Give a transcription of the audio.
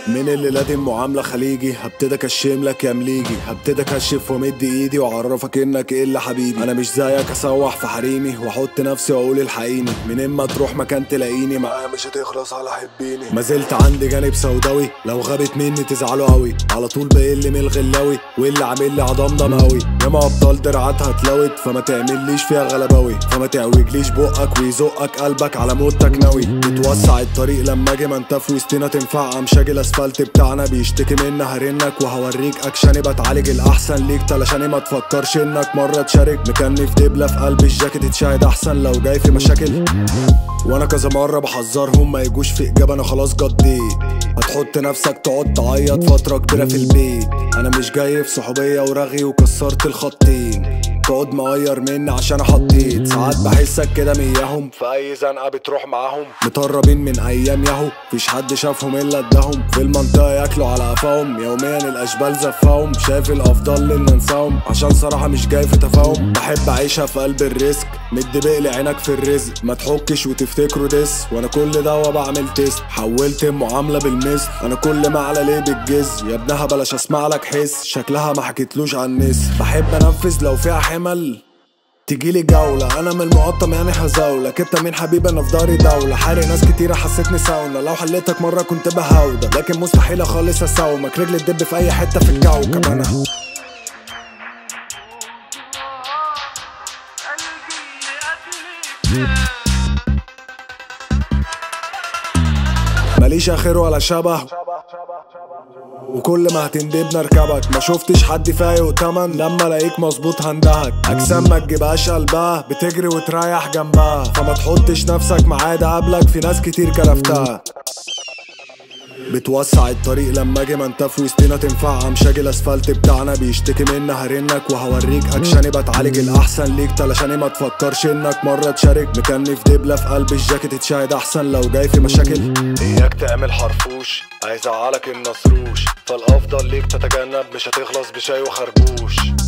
من اللي لازم معاملة خليجي هبتدي اكشم لك يا مليجي هبتدي اكشف وامد ايدي واعرفك انك ايه اللي حبيبي انا مش زيك اسوح في حريمي واحط نفسي واقول الحقيني من اما تروح مكان تلاقيني معايا مش هتخلص على حبيني ما زلت عندي جانب سوداوي لو غابت مني تزعلوا قوي على طول بقل من الغلاوي واللي عامل لي عضام ضماوي ياما ابطال درعاتها اتلوت فما تعمليش فيها غلباوي فما تعوجليش بقك ويزقك قلبك على موتك ناوي بتوسع الطريق لما اجي ما انت في وسطنا تنفع امشاجي الاسفلت بتاعنا بيشتكي منا هرنك وهوريك اكشني بتعالج الاحسن ليك تلاشاني ما تفكرش انك مره تشارك مكنف دبله في قلب الجاكيت تشاهد احسن لو جاي في مشاكل وانا كذا مره بحذرهم ما يجوش في اجابه انا خلاص جديت هتحط نفسك تقعد تعيط فتره كبيره في البيت انا مش جاي في صحوبيه ورغي وكسرت الخطين تقعد مغير مني عشان حطيت ساعات بحسك كده مياهم في اي زنقه بتروح معاهم متهربين من ايام ياهو مفيش حد شافهم الا اداهم في المنطقه ياكلوا على قفاهم يوميا الاشبال زفاهم شايف الافضل ان ننساهم عشان صراحه مش جاي في تفاهم بحب اعيشها في قلب الريسك مد بقلي عينك في الرزق ما تحكش وتفتكروا دس وانا كل ده بعمل تيست حولت المعامله بالمثل انا كل ما على ليه بالجز يا ابنها بلاش اسمع لك حس شكلها ما حكيتلوش عن الناس بحب انفذ لو فيها حمل تجيلي جولة أنا من المقطم يعني هزاولك أنت مين حبيبي أنا في داري دولة حارق ناس كتيرة حسيتني ساونا لو حليتك مرة كنت بهودة لكن مستحيل خالص أساومك رجلي تدب في أي حتة في الكوكب أنا ماليش اخر ولا شبه وكل ما هتندب نركبك ما شفتش حد فايق تمن لما الاقيك مظبوط هندهك اجسام ما تجيبهاش قلبها بتجري وتريح جنبها فما تحطش نفسك معاه ده قبلك في ناس كتير كلفتها بتوسع الطريق لما اجي ما انت في وسطنا تنفع امشاجي الاسفلت بتاعنا بيشتكي منا هرنك وهوريك اكشني بتعالج الاحسن ليك تلاشاني ما تفكرش انك مره تشارك مكنف دبله في قلب الجاكيت تشاهد احسن لو جاي في مشاكل اياك تعمل حرفوش هيزعلك النصروش فالافضل ليك تتجنب مش هتخلص بشاي وخربوش